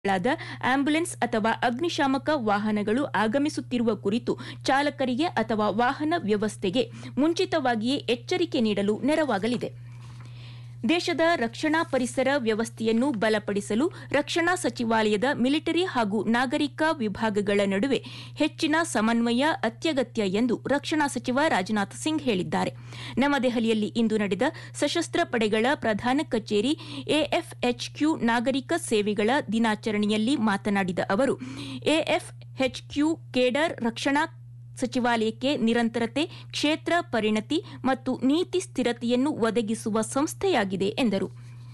ಗಳಾದ ಆಂಬ್ಯುಲೆನ್ಸ್ ಅಥವಾ ಅಗ್ನಿಶಾಮಕ ವಾಹನಗಳು ಆಗಮಿಸುತ್ತಿರುವ ಕುರಿತು ಚಾಲಕರಿಗೆ ಅಥವಾ ವಾಹನ ವ್ಯವಸ್ಥೆಗೆ ಮುಂಚಿತವಾಗಿಯೇ ಎಚ್ಚರಿಕೆ ನೀಡಲು ನೆರವಾಗಲಿದೆ ದೇಶದ ರಕ್ಷಣಾ ಪರಿಸರ ವ್ಯವಸ್ಥೆಯನ್ನು ಬಲಪಡಿಸಲು ರಕ್ಷಣಾ ಸಚಿವಾಲಯದ ಮಿಲಿಟರಿ ಹಾಗೂ ನಾಗರಿಕ ವಿಭಾಗಗಳ ನಡುವೆ ಹೆಚ್ಚಿನ ಸಮನ್ವಯ ಅತ್ಯಗತ್ಯ ಎಂದು ರಕ್ಷಣಾ ಸಚಿವ ರಾಜನಾಥ್ ಸಿಂಗ್ ಹೇಳಿದ್ದಾರೆ ನವದೆಹಲಿಯಲ್ಲಿ ಇಂದು ನಡೆದ ಸಶಸ್ತ್ರ ಪಡೆಗಳ ಪ್ರಧಾನ ಕಚೇರಿ ಎಎಫ್ಎಚ್ಕ್ಯೂ ನಾಗರಿಕ ಸೇವೆಗಳ ದಿನಾಚರಣೆಯಲ್ಲಿ ಮಾತನಾಡಿದ ಅವರು ಎಎಫ್ಎಚ್ಕ್ಯೂ ಕೇಡರ್ ರಕ್ಷಣಾ ಸಚಿವಾಲಯಕ್ಕೆ ನಿರಂತರತೆ ಕ್ಷೇತ್ರ ಪರಿಣತಿ ಮತ್ತು ನೀತಿ ಸ್ಥಿರತೆಯನ್ನು ಒದಗಿಸುವ ಸಂಸ್ಥೆಯಾಗಿದೆ ಎಂದರು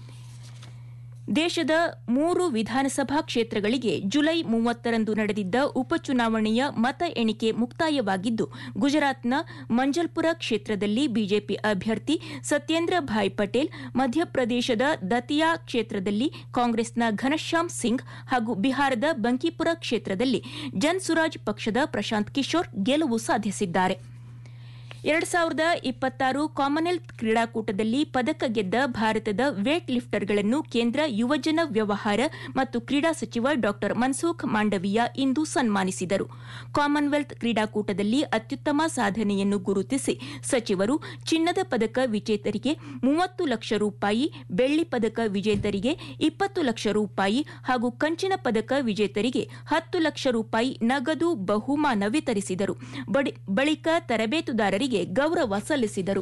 ದೇಶದ ಮೂರು ವಿಧಾನಸಭಾ ಕ್ಷೇತ್ರಗಳಿಗೆ ಜುಲೈ ಮೂವತ್ತರಂದು ನಡೆದಿದ್ದ ಉಪಚುನಾವಣೆಯ ಮತ ಎಣಿಕೆ ಮುಕ್ತಾಯವಾಗಿದ್ದು ಗುಜರಾತ್ನ ಮಂಜಲ್ಪುರ ಕ್ಷೇತ್ರದಲ್ಲಿ ಬಿಜೆಪಿ ಅಭ್ಯರ್ಥಿ ಸತ್ಯೇಂದ್ರ ಭಾಯ್ ಪಟೇಲ್ ಮಧ್ಯಪ್ರದೇಶದ ದತಿಯಾ ಕ್ಷೇತ್ರದಲ್ಲಿ ಕಾಂಗ್ರೆಸ್ನ ಘನಶ್ಯಾಮ್ ಸಿಂಗ್ ಹಾಗೂ ಬಿಹಾರದ ಬಂಕಿಪುರ ಕ್ಷೇತ್ರದಲ್ಲಿ ಜನ್ಸುರಾಜ್ ಪಕ್ಷದ ಪ್ರಶಾಂತ್ ಕಿಶೋರ್ ಗೆಲುವು ಸಾಧಿಸಿದ್ದಾರೆ ಎರಡು ಸಾವಿರದ ಇಪ್ಪತ್ತಾರು ಕಾಮನ್ವೆಲ್ತ್ ಕ್ರೀಡಾಕೂಟದಲ್ಲಿ ಪದಕ ಗೆದ್ದ ಭಾರತದ ವೇಟ್ ಲಿಫ್ಟರ್ಗಳನ್ನು ಕೇಂದ್ರ ಯುವಜನ ವ್ಯವಹಾರ ಮತ್ತು ಕ್ರೀಡಾ ಸಚಿವ ಡಾ ಮನ್ಸುಖ್ ಮಾಂಡವೀಯ ಇಂದು ಸನ್ಮಾನಿಸಿದರು ಕಾಮನ್ವೆಲ್ತ್ ಕ್ರೀಡಾಕೂಟದಲ್ಲಿ ಅತ್ಯುತ್ತಮ ಸಾಧನೆಯನ್ನು ಗುರುತಿಸಿ ಸಚಿವರು ಚಿನ್ನದ ಪದಕ ವಿಜೇತರಿಗೆ ಮೂವತ್ತು ಲಕ್ಷ ರೂಪಾಯಿ ಬೆಳ್ಳಿ ಪದಕ ವಿಜೇತರಿಗೆ ಇಪ್ಪತ್ತು ಲಕ್ಷ ರೂಪಾಯಿ ಹಾಗೂ ಕಂಚಿನ ಪದಕ ವಿಜೇತರಿಗೆ ಹತ್ತು ಲಕ್ಷ ರೂಪಾಯಿ ನಗದು ಬಹುಮಾನ ವಿತರಿಸಿದರು ಬಳಿಕ ತರಬೇತುದಾರರಿಗೆ ಗೌರವ ಸಲ್ಲಿಸಿದರು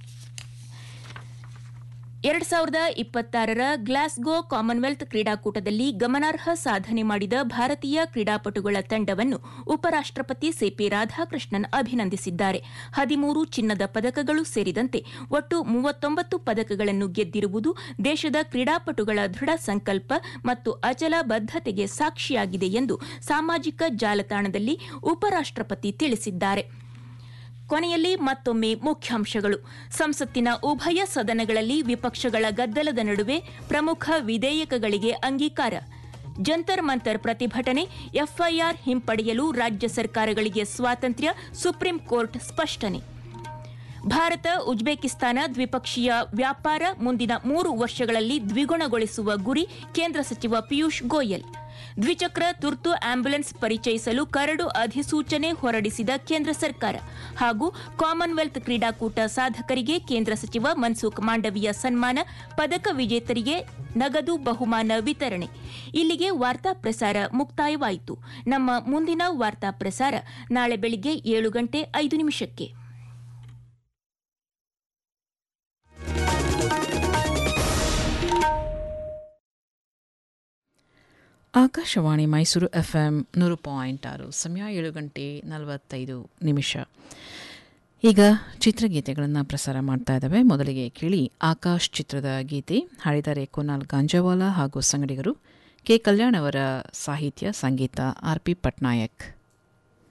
ಎರಡು ಸಾವಿರದ ಇಪ್ಪತ್ತಾರರ ಗ್ಲಾಸ್ಗೋ ಕಾಮನ್ವೆಲ್ತ್ ಕ್ರೀಡಾಕೂಟದಲ್ಲಿ ಗಮನಾರ್ಹ ಸಾಧನೆ ಮಾಡಿದ ಭಾರತೀಯ ಕ್ರೀಡಾಪಟುಗಳ ತಂಡವನ್ನು ಉಪರಾಷ್ಟಪತಿ ಸಿಪಿ ರಾಧಾಕೃಷ್ಣನ್ ಅಭಿನಂದಿಸಿದ್ದಾರೆ ಹದಿಮೂರು ಚಿನ್ನದ ಪದಕಗಳು ಸೇರಿದಂತೆ ಒಟ್ಟು ಮೂವತ್ತೊಂಬತ್ತು ಪದಕಗಳನ್ನು ಗೆದ್ದಿರುವುದು ದೇಶದ ಕ್ರೀಡಾಪಟುಗಳ ದೃಢ ಸಂಕಲ್ಪ ಮತ್ತು ಅಚಲ ಬದ್ದತೆಗೆ ಸಾಕ್ಷಿಯಾಗಿದೆ ಎಂದು ಸಾಮಾಜಿಕ ಜಾಲತಾಣದಲ್ಲಿ ಉಪರಾಷ್ಟಪತಿ ತಿಳಿಸಿದ್ದಾರೆ ಕೊನೆಯಲ್ಲಿ ಮತ್ತೊಮ್ಮೆ ಮುಖ್ಯಾಂಶಗಳು ಸಂಸತ್ತಿನ ಉಭಯ ಸದನಗಳಲ್ಲಿ ವಿಪಕ್ಷಗಳ ಗದ್ದಲದ ನಡುವೆ ಪ್ರಮುಖ ವಿಧೇಯಕಗಳಿಗೆ ಅಂಗೀಕಾರ ಜಂತರ್ ಮಂತರ್ ಪ್ರತಿಭಟನೆ ಎಫ್ಐಆರ್ ಹಿಂಪಡೆಯಲು ರಾಜ್ಯ ಸರ್ಕಾರಗಳಿಗೆ ಸ್ವಾತಂತ್ರ್ಯ ಸುಪ್ರೀಂ ಕೋರ್ಟ್ ಸ್ಪಷ್ಟನೆ ಭಾರತ ಉಜ್ಬೇಕಿಸ್ತಾನ ದ್ವಿಪಕ್ಷೀಯ ವ್ಯಾಪಾರ ಮುಂದಿನ ಮೂರು ವರ್ಷಗಳಲ್ಲಿ ದ್ವಿಗುಣಗೊಳಿಸುವ ಗುರಿ ಕೇಂದ್ರ ಸಚಿವ ಪಿಯೂಷ್ ಗೋಯಲ್ ದ್ವಿಚಕ್ರ ತುರ್ತು ಆಂಬ್ಯುಲೆನ್ಸ್ ಪರಿಚಯಿಸಲು ಕರಡು ಅಧಿಸೂಚನೆ ಹೊರಡಿಸಿದ ಕೇಂದ್ರ ಸರ್ಕಾರ ಹಾಗೂ ಕಾಮನ್ವೆಲ್ತ್ ಕ್ರೀಡಾಕೂಟ ಸಾಧಕರಿಗೆ ಕೇಂದ್ರ ಸಚಿವ ಮನ್ಸುಖ್ ಮಾಂಡವೀಯ ಸನ್ಮಾನ ಪದಕ ವಿಜೇತರಿಗೆ ನಗದು ಬಹುಮಾನ ವಿತರಣೆ ಇಲ್ಲಿಗೆ ವಾರ್ತಾ ಪ್ರಸಾರ ಮುಕ್ತಾಯವಾಯಿತು ನಮ್ಮ ಮುಂದಿನ ವಾರ್ತಾ ಪ್ರಸಾರ ನಾಳೆ ಬೆಳಿಗ್ಗೆ ಏಳು ಗಂಟೆ ಐದು ನಿಮಿಷಕ್ಕೆ ಆಕಾಶವಾಣಿ ಮೈಸೂರು ಎಫ್ ಎಂ ನೂರು ಪಾಯಿಂಟ್ ಆರು ಸಮಯ ಏಳು ಗಂಟೆ ನಲವತ್ತೈದು ನಿಮಿಷ ಈಗ ಚಿತ್ರಗೀತೆಗಳನ್ನು ಪ್ರಸಾರ ಮಾಡ್ತಾ ಇದ್ದಾವೆ ಮೊದಲಿಗೆ ಕೇಳಿ ಆಕಾಶ್ ಚಿತ್ರದ ಗೀತೆ ಹಾಡಿದ್ದಾರೆ ಕುನಾಲ್ ಗಾಂಜಾವಾಲಾ ಹಾಗೂ ಸಂಗಡಿಗರು ಕೆ ಕಲ್ಯಾಣ್ ಅವರ ಸಾಹಿತ್ಯ ಸಂಗೀತ ಆರ್ ಪಿ ಪಟ್ನಾಯಕ್